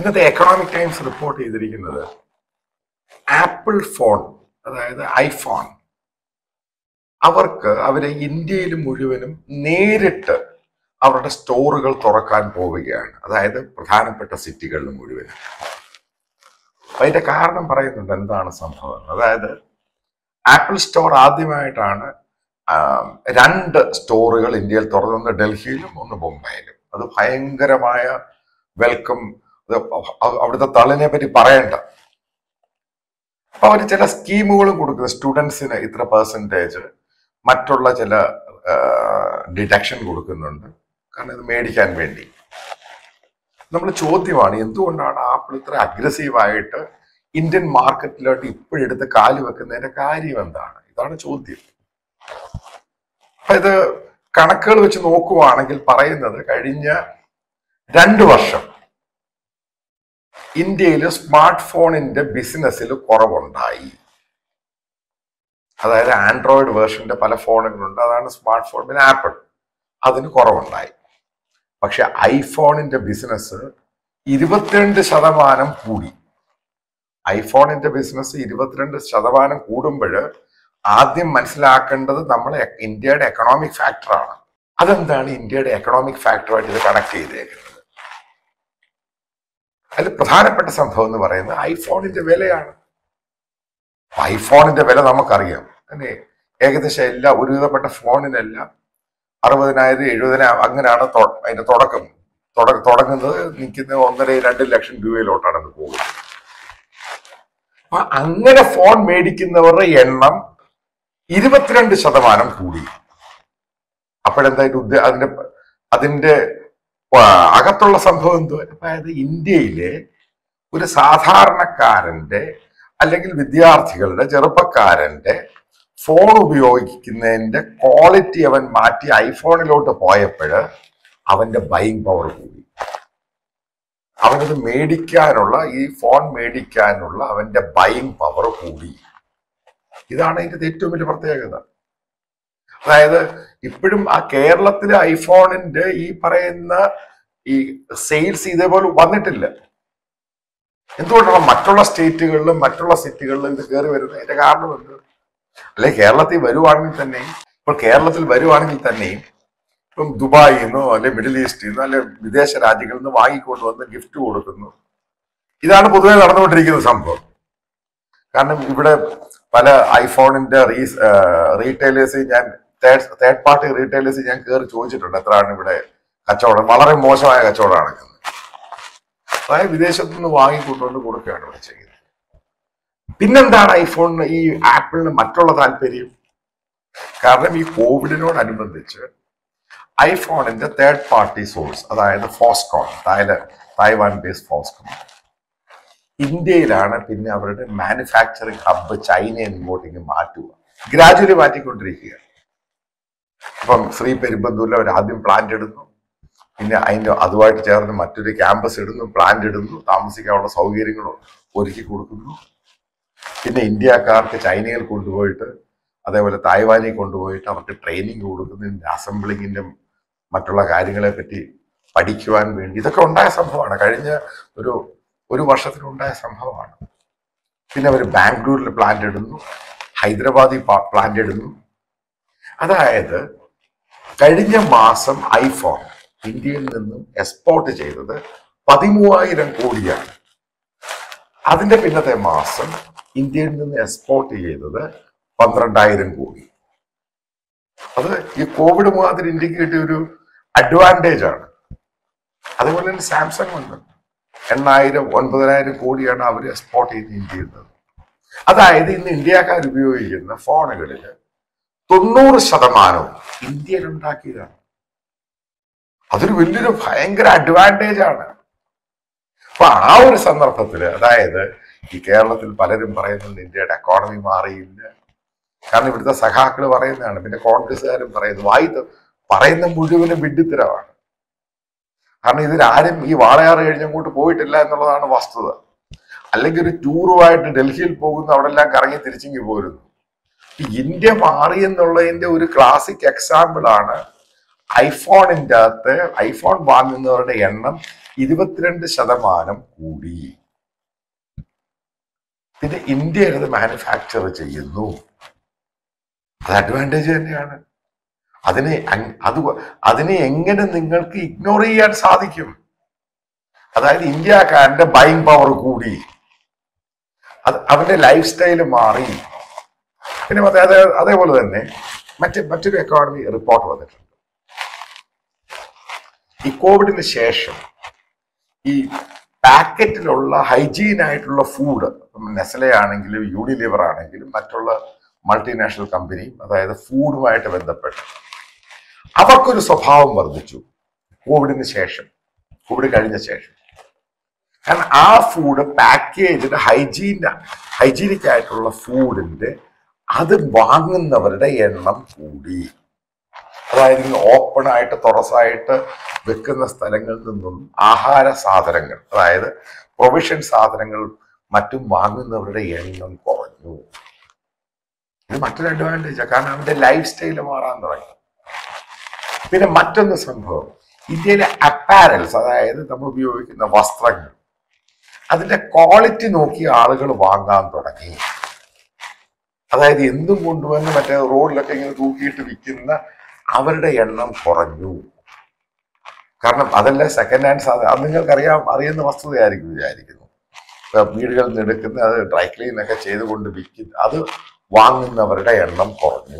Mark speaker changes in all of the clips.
Speaker 1: ഇന്നത്തെ Economic Times report ചെയ്തിരിക്കുന്നത് Apple phone അതായത് ഐഫോൺ അവർക്ക് അവരെ ഇന്ത്യയിൽ മുഴുവനും നേരിട്ട് അവരുടെ സ്റ്റോറുകൾ തുറക്കാൻ പോവുകയാണ് അതായത് പ്രധാനപ്പെട്ട സിറ്റികളിൽ മുഴുവനും അപ്പൊ അതിന്റെ കാരണം പറയുന്നുണ്ട് എന്താണ് സംഭവം അതായത് ആപ്പിൾ സ്റ്റോർ ആദ്യമായിട്ടാണ് ആം, രണ്ട് സ്റ്റോറുകൾ ഇന്ത്യയിൽ തുറന്നത് ഒന്ന് ഡൽഹിയിലും ഒന്ന് മുംബൈയിലും അത് ഭയങ്കരമായ വെൽക്കം അത് അ- അവിടുത്തെ തള്ളിനെ പറ്റി പറയണ്ട അപ്പൊ അവർ ചില സ്കീമുകളും കൊടുക്കുന്നു സ്റ്റുഡൻസിന് ഇത്ര പെർസെൻറ്റേജ് മറ്റുള്ള ചില ഡിഡക്ഷൻ കൊടുക്കുന്നുണ്ട് കാരണം ഇത് മേടിക്കാൻ വേണ്ടി നമ്മൾ ചോദ്യമാണ് എന്തുകൊണ്ടാണ് ആപ്പിൾ ഇത്ര അഗ്രസീവായിട്ട് ഇന്ത്യൻ മാർക്കറ്റിലോട്ട് ഇപ്പോഴെടുത്ത് കാല് വെക്കുന്നതിന്റെ കാര്യം എന്താണ് ഇതാണ് ചോദ്യം അപ്പൊ ഇത് കണക്കുകൾ വെച്ച് നോക്കുവാണെങ്കിൽ പറയുന്നത് കഴിഞ്ഞ രണ്ട് വർഷം ഇന്ത്യയിൽ സ്മാർട്ട് ഫോണിന്റെ ബിസിനസ്സിൽ കുറവുണ്ടായി അതായത് ആൻഡ്രോയിഡ് വേർഷന്റെ പല ഫോണുകളുണ്ട് അതാണ് സ്മാർട്ട് ഫോൺ പിന്നെ ആപ്പിൾ അതിന് കുറവുണ്ടായി പക്ഷെ ഐഫോണിന്റെ ബിസിനസ് ഇരുപത്തിരണ്ട് ശതമാനം കൂടി ഐഫോണിന്റെ ബിസിനസ് ഇരുപത്തിരണ്ട് ശതമാനം കൂടുമ്പോൾ ആദ്യം മനസ്സിലാക്കേണ്ടത് നമ്മൾ ഇന്ത്യയുടെ എക്കണോമിക് ഫാക്ടറാണ് അതെന്താണ് ഇന്ത്യയുടെ എക്കണോമിക് ഫാക്ടറുമായിട്ട് ഇത് കണക്ട് ചെയ്തേക്കുന്നത് അതിൽ പ്രധാനപ്പെട്ട സംഭവം എന്ന് പറയുന്നത് ഐഫോണിന്റെ വിലയാണ് ഐഫോണിന്റെ വില നമുക്കറിയാം അല്ലേ ഏകദേശം എല്ലാ ഒരുവിധപ്പെട്ട ഫോണിനെല്ലാം അറുപതിനായിരം എഴുപതിനായിരം അങ്ങനെയാണ് തൊ- അതിന്റെ തുടക്കം തുട- തുടങ്ങുന്നത് നിൽക്കുന്ന ഒന്നര രണ്ട് ലക്ഷം രൂപയിലോട്ടാണ് അത് പോകുന്നത് അപ്പൊ അങ്ങനെ ഫോൺ മേടിക്കുന്നവരുടെ എണ്ണം ഇരുപത്തിരണ്ട് ശതമാനം കൂടി അപ്പോഴെന്താ അതിന്റെ ഉദ്ദേ അതിന്റെ അതിന്റെ ആ, അകത്തുള്ള സംഭവം എന്തോ അതായത് ഇന്ത്യയിലെ ഒരു സാധാരണക്കാരന്റെ അല്ലെങ്കിൽ വിദ്യാർത്ഥികളുടെ ചെറുപ്പക്കാരന്റെ ഫോൺ ഉപയോഗിക്കുന്നതിന്റെ ക്വാളിറ്റി അവൻ മാറ്റി ഐഫോണിലോട്ട് പോയപ്പോൾ അവന്റെ ബൈങ് പവർ കൂടി അവനത് മേടിക്കാനുള്ള ഈ ഫോൺ മേടിക്കാനുള്ള അവന്റെ ബൈങ് പവർ കൂടി ഇതാണ് ഇതിന്റെ ഏറ്റവും വലിയ പ്രത്യേകത അതായത് ഇപ്പോഴും ആ കേരളത്തിലെ ഐഫോണിന്റെ ഈ പറയുന്ന ഈ സെയിൽസ് ഇതേപോലെ വന്നിട്ടില്ല എന്തുകൊണ്ടാണ് മറ്റുള്ള സ്റ്റേറ്റുകളിലും മറ്റുള്ള സിറ്റികളിലും ഇത് കയറി വരുന്നത് അതിന്റെ കാരണം എന്ത് അല്ലെ കേരളത്തിൽ വരുവാണെങ്കിൽ തന്നെയും ഇപ്പോൾ കേരളത്തിൽ വരുവാണെങ്കിൽ തന്നെയും ഇപ്പം ദുബായിൽ നിന്നോ അല്ലെ മിഡിൽ ഈസ്റ്റിൽ നിന്നോ അല്ലെ വിദേശ രാജ്യങ്ങളിൽ നിന്ന് വാങ്ങിക്കൊണ്ടുവന്ന് ഗിഫ്റ്റ് കൊടുക്കുന്നു ഇതാണ് പൊതുവെ നടന്നുകൊണ്ടിരിക്കുന്ന സംഭവം കാരണം ഇവിടെ പല ഐഫോണിന്റെ റീ റീറ്റെയിലേഴ്സ് ഞാൻ തേർഡ് പാർട്ടി റീറ്റെയിലേഴ്സ് ഞാൻ കയറി ചോദിച്ചിട്ടുണ്ട് എത്രയാണ് ഇവിടെ കച്ചവടം വളരെ മോശമായ കച്ചവടമാണ് നടക്കുന്നത് അതായത് വിദേശത്തു നിന്ന് വാങ്ങിക്കൊണ്ടുവന്ന് കൊടുക്കുകയാണ് ഇവിടെ ചെയ്യുന്നത് പിന്നെന്താണ് ഐഫോണിന് ഈ ആപ്പിളിന് മറ്റുള്ള താല്പര്യം കാരണം ഈ കോവിഡിനോടനുബന്ധിച്ച് ഐഫോണിന്റെ തേർഡ് പാർട്ടി സോഴ്സ് അതായത് ഫോസ്കോൺ തായ്ല തായ്വാൻ ബേസ് ഫോസ്കോൺ ഇന്ത്യയിലാണ് പിന്നെ അവരുടെ മാനുഫാക്ചറിങ് ഹബ്ബ് ചൈനയിൽ നിന്ന് ഇങ്ങോട്ടേക്ക് മാറ്റുക ഗ്രാജുവലി മാറ്റിക്കൊണ്ടിരിക്കുക അപ്പം ശ്രീ പെരുമ്പന്തൂരിൽ അവർ ആദ്യം പ്ലാന്റ് ഇടുന്നു പിന്നെ അതിന്റെ അതുമായിട്ട് ചേർന്ന് മറ്റൊരു ക്യാമ്പസ് ഇടുന്നു പ്ലാന്റ് ഇടുന്നു താമസിക്കാനുള്ള സൗകര്യങ്ങൾ ഒരുക്കി കൊടുക്കുന്നു പിന്നെ ഇന്ത്യക്കാർക്ക് ചൈനയിൽ കൊണ്ടുപോയിട്ട് അതേപോലെ തായ്വാനിൽ കൊണ്ടുപോയിട്ട് അവർക്ക് ട്രെയിനിങ് കൊടുക്കുന്നതിന്റെ അസംബ്ലിങ്ങിന്റെ മറ്റുള്ള കാര്യങ്ങളെ പറ്റി പഠിക്കുവാൻ വേണ്ടി ഇതൊക്കെ ഉണ്ടായ സംഭവമാണ് കഴിഞ്ഞ ഒരു ഒരു വർഷത്തിലുണ്ടായ സംഭവമാണ് പിന്നെ അവർ ബാംഗ്ലൂരിൽ പ്ലാന്റ് ഇടുന്നു ഹൈദരാബാദിൽ പ്ലാന്റ് ഇടുന്നു അതായത് കഴിഞ്ഞ മാസം ഐഫോൺ ഇന്ത്യയിൽ നിന്നും എക്സ്പോർട്ട് ചെയ്തത് പതിമൂവായിരം കോടിയാണ് അതിന്റെ പിന്നത്തെ മാസം ഇന്ത്യയിൽ നിന്ന് എക്സ്പോർട്ട് ചെയ്തത് പന്ത്രണ്ടായിരം കോടി അത് ഈ കോവിഡ് മാതിരി ഇന്ത്യക്ക് കിട്ടിയ ഒരു അഡ്വാൻറ്റേജ് ആണ് അതുപോലെ തന്നെ സാംസങ് ഉണ്ട് എണ്ണായിരം ഒൻപതിനായിരം കോടിയാണ് അവർ എക്സ്പോർട്ട് ചെയ്ത് ഇന്ത്യയിൽ നിന്ന് അതായത് ഇന്ന് ഇന്ത്യക്കാർ ഉപയോഗിക്കുന്ന ഫോണുകളിൽ തൊണ്ണൂറ് ശതമാനവും ഇന്ത്യയിൽ ഉണ്ടാക്കിയതാണ് അതൊരു വലിയൊരു ഭയങ്കര അഡ്വാൻറ്റേജ് ആണ് അപ്പൊ ആ ഒരു സന്ദർഭത്തില് അതായത് ഈ കേരളത്തിൽ പലരും പറയുന്നുണ്ട് ഇന്ത്യയുടെ എക്കോണമി മാറിയില്ല കാരണം ഇവിടുത്തെ സഖാക്കൾ പറയുന്നതാണ് പിന്നെ കോൺഗ്രസ്സുകാരും പറയുന്നു വായി ത- പറയുന്ന മുഴുവനും വിഡ്ഢിത്തരമാണ് കാരണം ഇതിലാരും ഈ വാളയാറ് കഴിഞ്ഞ് അങ്ങോട്ട് പോയിട്ടില്ല എന്നുള്ളതാണ് വസ്തുത അല്ലെങ്കിൽ ഒരു ടൂറുമായിട്ട് ഡൽഹിയിൽ പോകുന്നു അവിടെ എല്ലാം കറങ്ങി തിരിച്ചിങ്ങി പോരുന്നു ഈ ഇന്ത്യ മാറി എന്നുള്ളതിന്റെ ഒരു ക്ലാസിക് എക്സാമ്പിൾ ആണ് ഐഫോണിന്റെ അകത്ത് ഐഫോൺ വാങ്ങുന്നവരുടെ എണ്ണം ഇരുപത്തിരണ്ട് ശതമാനം കൂടി പിന്നെ ഇന്ത്യയിൽ അത് മാനുഫാക്ചർ ചെയ്യുന്നു അത് അഡ്വാൻറ്റേജ് തന്നെയാണ് അതിനെ അങ്- അത് അതിനെ എങ്ങനെ നിങ്ങൾക്ക് ഇഗ്നോർ ചെയ്യാൻ സാധിക്കും അതായത് ഇന്ത്യക്കാരന്റെ ബൈങ് പവർ കൂടി അത് അവന്റെ ലൈഫ് സ്റ്റൈല് മാറി പിന്നെ മറ്റേ അതേ അതേപോലെ തന്നെ മറ്റ് മറ്റൊരു എക്കോണമി റിപ്പോർട്ട് വന്നിട്ടുണ്ട് ഈ കോവിഡിന് ശേഷം ഈ പാക്കറ്റിലുള്ള ഹൈജീൻ ആയിട്ടുള്ള ഫുഡ് നെസ്ലെ ആണെങ്കിലും യൂണിലിവർ ആണെങ്കിലും മറ്റുള്ള മൾട്ടിനാഷണൽ കമ്പനിയും അതായത് ഫുഡുമായിട്ട് ബന്ധപ്പെട്ട് അവർക്കൊരു സ്വഭാവം വർദ്ധിച്ചു കോവിഡിന് ശേഷം കോവിഡ് കഴിഞ്ഞ ശേഷം കാരണം ആ ഫുഡ് പാക്കേജിന് ഹൈജീൻ ഹൈജീനിക് ആയിട്ടുള്ള ഫുഡിന്റെ അത് വാങ്ങുന്നവരുടെ എണ്ണം കൂടി അതായത് ഓപ്പൺ ആയിട്ട് തുറസായിട്ട് വെക്കുന്ന സ്ഥലങ്ങളിൽ നിന്നും ആഹാര സാധനങ്ങൾ അതായത് പ്രൊവിഷൻ സാധനങ്ങൾ മറ്റും വാങ്ങുന്നവരുടെ എണ്ണം കുറഞ്ഞു ഇത് മറ്റൊരു അഡ്വാൻറ്റേജാണ് കാരണം അവന്റെ ലൈഫ് സ്റ്റൈല് മാറാൻ തുടങ്ങി പിന്നെ മറ്റൊന്ന് സംഭവം ഇന്ത്യയിലെ അപ്പാരൽസ് അതായത് നമ്മൾ ഉപയോഗിക്കുന്ന വസ്ത്രങ്ങൾ അതിന്റെ ക്വാളിറ്റി നോക്കി ആളുകൾ വാങ്ങാൻ തുടങ്ങി അതായത് എന്തും കൊണ്ടുവന്ന് മറ്റേ റോഡിലൊക്കെ ഇങ്ങനെ തൂക്കിയിട്ട് വിൽക്കുന്ന അവരുടെ എണ്ണം കുറഞ്ഞു കാരണം അതല്ല സെക്കൻഡ് ഹാൻഡ് സാധനം അത് നിങ്ങൾക്കറിയാം അറിയുന്ന വസ്തുതയായിരിക്കും വിചാരിക്കുന്നു ഇപ്പൊ വീടുകളിൽ നിന്ന് എടുക്കുന്ന അത് ഡ്രൈ ക്ലീൻ ഒക്കെ ചെയ്തുകൊണ്ട് വിൽക്കുന്ന അത് വാങ്ങുന്നവരുടെ എണ്ണം കുറഞ്ഞു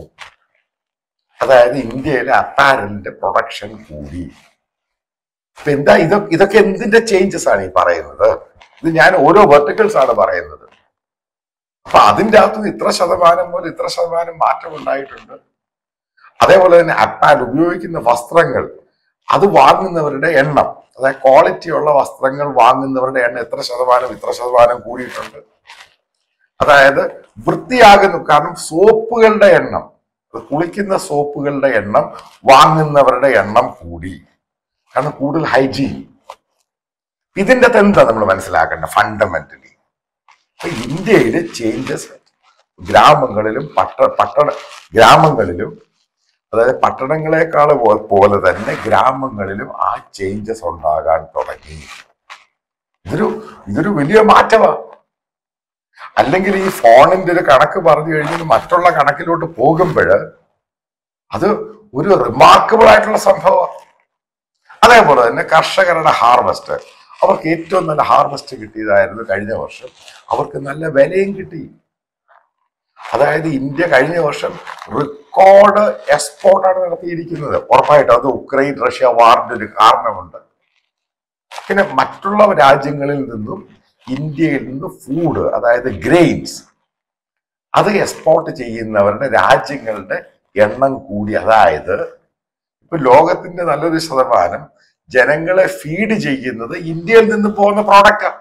Speaker 1: അതായത് ഇന്ത്യയിലെ അപ്പാരലിന്റെ പ്രൊഡക്ഷൻ കൂടി ഇപ്പൊ എന്താ ഇതൊക്കെ ഇതൊക്കെ എന്തിന്റെ ചേഞ്ചസ് ആണ് ഈ പറയുന്നത് ഇത് ഞാൻ ഓരോ വെർട്ടിക്കൽസ് ആണ് പറയുന്നത് അപ്പൊ അതിന്റെ അകത്ത് ഇത്ര ശതമാനം മുതൽ ഇത്ര ശതമാനം മാറ്റം ഉണ്ടായിട്ടുണ്ട് അതേപോലെ തന്നെ അപ്പാൽ ഉപയോഗിക്കുന്ന വസ്ത്രങ്ങൾ അത് വാങ്ങുന്നവരുടെ എണ്ണം അതായത് ക്വാളിറ്റി ഉള്ള വസ്ത്രങ്ങൾ വാങ്ങുന്നവരുടെ എണ്ണം എത്ര ശതമാനം ഇത്ര ശതമാനം കൂടിയിട്ടുണ്ട് അതായത് വൃത്തിയാകുന്നു കാരണം സോപ്പുകളുടെ എണ്ണം കുളിക്കുന്ന സോപ്പുകളുടെ എണ്ണം വാങ്ങുന്നവരുടെ എണ്ണം കൂടി കാരണം കൂടുതൽ ഹൈജീൻ ഇതിന്റെ അകത്ത് എന്താ നമ്മൾ മനസ്സിലാക്കേണ്ടത് ഫണ്ടമെന്റലി അപ്പൊ ഇന്ത്യയിലെ ചേഞ്ചസ് ഗ്രാമങ്ങളിലും പട്ട പട്ടണ ഗ്രാമങ്ങളിലും അതായത് പട്ടണങ്ങളെക്കാൾ പോ- പോലെ തന്നെ ഗ്രാമങ്ങളിലും ആ ചേഞ്ചസ് ഉണ്ടാകാൻ തുടങ്ങി ഇതൊരു ഇതൊരു വലിയ മാറ്റമാണ് അല്ലെങ്കിൽ ഈ ഫോണിന്റെ ഒരു കണക്ക് പറഞ്ഞു കഴിഞ്ഞാൽ മറ്റുള്ള കണക്കിലോട്ട് പോകുമ്പോൾ അത് ഒരു റിമാർക്കബിൾ ആയിട്ടുള്ള സംഭവമാണ് അതേപോലെ തന്നെ കർഷകരുടെ ഹാർവസ്റ്റ് അവർക്ക് ഏറ്റവും നല്ല ഹാർവസ്റ്റ് കിട്ടിയതായിരുന്നു കഴിഞ്ഞ വർഷം അവർക്ക് നല്ല വിലയും കിട്ടി അതായത് ഇന്ത്യ കഴിഞ്ഞ വർഷം റെക്കോർഡ് എക്സ്പോർട്ടാണ് നടത്തിയിരിക്കുന്നത് ഉറപ്പായിട്ടും അത് ഉക്രൈൻ റഷ്യ വാറിന്റെ ഒരു കാരണമുണ്ട് പിന്നെ മറ്റുള്ള രാജ്യങ്ങളിൽ നിന്നും ഇന്ത്യയിൽ നിന്ന് ഫുഡ് അതായത് ഗ്രെയിൻസ് അത് എക്സ്പോർട്ട് ചെയ്യുന്നവരുടെ രാജ്യങ്ങളുടെ എണ്ണം കൂടി അതായത് ഇപ്പൊ ലോകത്തിന്റെ നല്ലൊരു ശതമാനം ജനങ്ങളെ ഫീഡ് ചെയ്യുന്നത് ഇന്ത്യയിൽ നിന്ന് പോകുന്ന പ്രോഡക്റ്റാണ്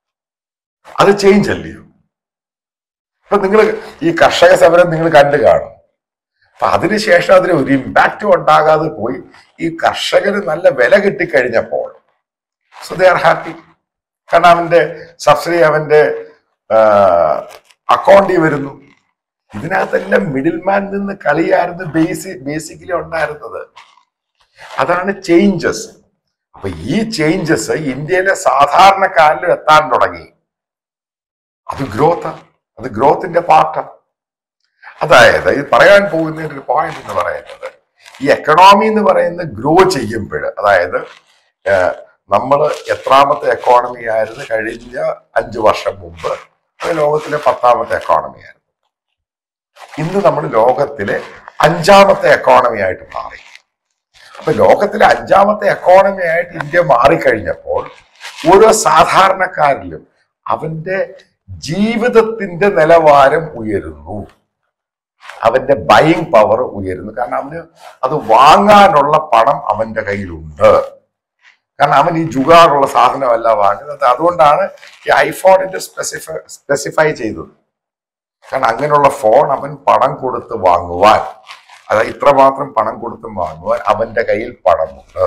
Speaker 1: അത് ചേഞ്ച് അല്ലയോ ഇപ്പൊ നിങ്ങൾ ഈ കർഷക സമരം നിങ്ങൾ കണ്ടു കാണും അപ്പൊ അതിനുശേഷം അതിന് ഒരു ഇമ്പാക്റ്റും ഉണ്ടാകാതെ പോയി ഈ കർഷകന് നല്ല വില കിട്ടിക്കഴിഞ്ഞപ്പോൾ സോ ദേ ആർ ഹാപ്പി കാരണം അവന്റെ സബ്സിഡി അവന്റെ അക്കൗണ്ടിൽ വരുന്നു ഇതിനകത്തെല്ലാം മിഡിൽ മാൻ നിന്ന് കളിയായിരുന്നു ബേസി ബേസിക്കലി ഉണ്ടായിരുന്നത് അതാണ് ചേഞ്ചസ് അപ്പൊ ഈ ചേഞ്ചസ് ഇന്ത്യയിലെ സാധാരണക്കാരിലും എത്താൻ തുടങ്ങി അത് ഗ്രോത്ത് അത് ഗ്രോത്തിന്റെ പാർട്ടാണ് അതായത് ഇത് പറയാൻ പോകുന്ന ഒരു പോയിന്റ് എന്ന് പറയുന്നത് ഈ എക്കണോമി എന്ന് പറയുന്നത് ഗ്രോ ചെയ്യുമ്പോൾ അതായത് നമ്മൾ എത്രാമത്തെ എക്കോണമി ആയിരുന്നു കഴിഞ്ഞ അഞ്ചു വർഷം മുമ്പ് അത് ലോകത്തിലെ പത്താമത്തെ എക്കോണമി ആയിരുന്നു ഇന്ന് നമ്മൾ ലോകത്തിലെ അഞ്ചാമത്തെ എക്കോണമി ആയിട്ട് മാറി അപ്പൊ ലോകത്തിലെ അഞ്ചാമത്തെ എക്കോണമി ആയിട്ട് ഇന്ത്യ മാറിക്കഴിഞ്ഞപ്പോൾ ഓരോ സാധാരണക്കാരിലും അവന്റെ ജീവിതത്തിന്റെ നിലവാരം ഉയരുന്നു അവന്റെ ബൈങ് പവർ ഉയരുന്നു കാരണം അവന് അത് വാങ്ങാനുള്ള പണം അവന്റെ കയ്യിലുണ്ട് കാരണം അവൻ ഈ ജുഗാറുള്ള സാധനമല്ല വാങ്ങുന്നത് അതുകൊണ്ടാണ് ഈ ഐഫോണിന്റെ സ്പെസിഫൈ സ്പെസിഫൈ ചെയ്തത് കാരണം അങ്ങനെയുള്ള ഫോൺ അവൻ പണം കൊടുത്ത് വാങ്ങുവാൻ അതായത് ഇത്രമാത്രം പണം കൊടുത്ത് വാങ്ങുവാൻ അവന്റെ കയ്യിൽ പണമുണ്ട്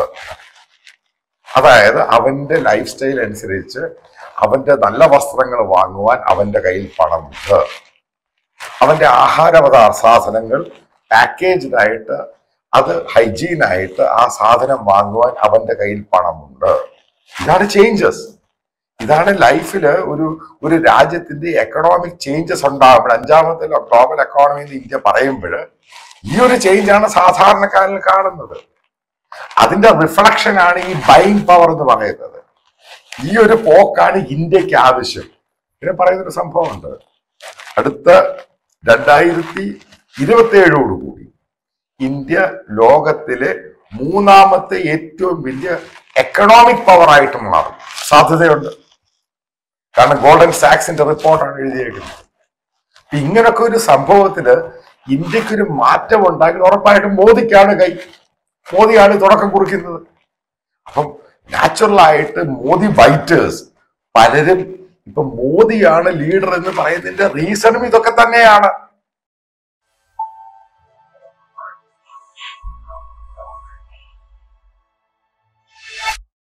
Speaker 1: അതായത് അവന്റെ ലൈഫ് സ്റ്റൈൽ അനുസരിച്ച് അവന്റെ നല്ല വസ്ത്രങ്ങൾ വാങ്ങുവാൻ അവന്റെ കയ്യിൽ പണമുണ്ട് അവന്റെ ആഹാര പദാർത്ഥ സാധനങ്ങൾ പാക്കേജ്ഡ് ആയിട്ട് അത് ഹൈജീൻ ആയിട്ട് ആ സാധനം വാങ്ങുവാൻ അവന്റെ കയ്യിൽ പണമുണ്ട് ഇതാണ് ചേഞ്ചസ് ഇതാണ് ലൈഫിൽ ഒരു ഒരു രാജ്യത്തിന്റെ എക്കണോമിക് ചേഞ്ചസ് ഉണ്ടാകുമ്പോൾ അഞ്ചാമത്തെ ഗ്ലോബൽ എക്കോണമി എന്ന് ഇന്ത്യ പറയുമ്പോൾ ഈ ഒരു ചേഞ്ചാണ് സാധാരണക്കാരിൽ കാണുന്നത് അതിന്റെ റിഫ്ലക്ഷൻ ആണ് ഈ ബൈങ് പവർ എന്ന് പറയുന്നത് ഈ ഒരു പോക്കാണ് ഇന്ത്യക്ക് ആവശ്യം പിന്നെ പറയുന്ന ഒരു സംഭവമുണ്ട് അടുത്ത രണ്ടായിരത്തി ഇരുപത്തി ഏഴോടുകൂടി ഇന്ത്യ ലോകത്തിലെ മൂന്നാമത്തെ ഏറ്റവും വലിയ എക്കണോമിക് പവർ ആയിട്ട് മാറും സാധ്യതയുണ്ട് കാരണം ഗോൾഡൻ സാക്സിന്റെ റിപ്പോർട്ടാണ് എഴുതിയേക്കുന്നത് അപ്പൊ ഇങ്ങനൊക്കെ ഒരു സംഭവത്തില് ഇന്ത്യക്കൊരു മാറ്റം ഉണ്ടാക്കി ഉറപ്പായിട്ടും മോദിക്കാണ് കൈ മോദിയാണ് തുടക്കം കുറിക്കുന്നത് അപ്പം നാച്ചുറൽ ആയിട്ട് മോദി ബൈറ്റേഴ്സ് പലരും ഇപ്പൊ മോദിയാണ് ലീഡർ എന്ന് പറയുന്നതിന്റെ റീസണും ഇതൊക്കെ തന്നെയാണ്